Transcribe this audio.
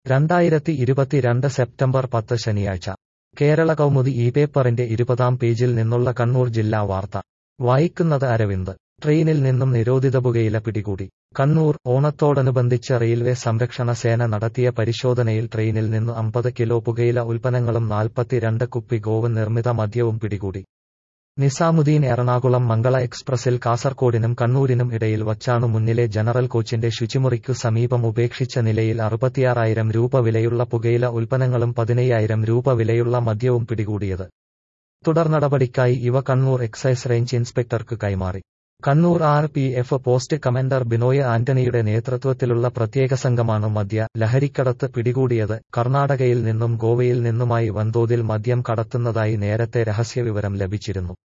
രണ്ടായിരത്തി ഇരുപത്തിരണ്ട് സെപ്റ്റംബർ പത്ത് ശനിയാഴ്ച കേരള കൗമുദി ഈ പേപ്പറിന്റെ ഇരുപതാം പേജിൽ നിന്നുള്ള കണ്ണൂർ ജില്ലാ വാർത്ത വായിക്കുന്നത് അരവിന്ദ് ട്രെയിനിൽ നിന്നും നിരോധിത പുകയില പിടികൂടി കണ്ണൂർ ഓണത്തോടനുബന്ധിച്ച് റെയിൽവേ സംരക്ഷണ സേന നടത്തിയ പരിശോധനയിൽ ട്രെയിനിൽ നിന്ന് അമ്പത് കിലോ പുകയില ഉൽപ്പന്നങ്ങളും നാൽപ്പത്തിരണ്ട് കുപ്പി ഗോവൻ നിർമ്മിത മദ്യവും പിടികൂടി നിസാമുദ്ദീൻ എറണാകുളം മംഗള എക്സ്പ്രസിൽ കാസർകോടിനും കണ്ണൂരിനും ഇടയിൽ വച്ചാണു മുന്നിലെ ജനറൽ കോച്ചിന്റെ ശുചിമുറിക്കു സമീപം ഉപേക്ഷിച്ച നിലയിൽ അറുപത്തിയാറായിരം രൂപ വിലയുള്ള പുകയില ഉൽപ്പന്നങ്ങളും പതിനയ്യായിരം രൂപ വിലയുള്ള മദ്യവും പിടികൂടിയത് തുടർനടപടിക്കായി ഇവ കണ്ണൂർ എക്സൈസ് റേഞ്ച് ഇൻസ്പെക്ടർക്ക് കൈമാറി Kannur R P F post commander Binoy ആന്റണിയുടെ നേതൃത്വത്തിലുള്ള പ്രത്യേക സംഘമാണ് മദ്യ ലഹരിക്കടത്ത് പിടികൂടിയത് കർണാടകയിൽ നിന്നും ഗോവയിൽ നിന്നുമായി വൻതോതിൽ മദ്യം കടത്തുന്നതായി നേരത്തെ രഹസ്യവിവരം ലഭിച്ചിരുന്നു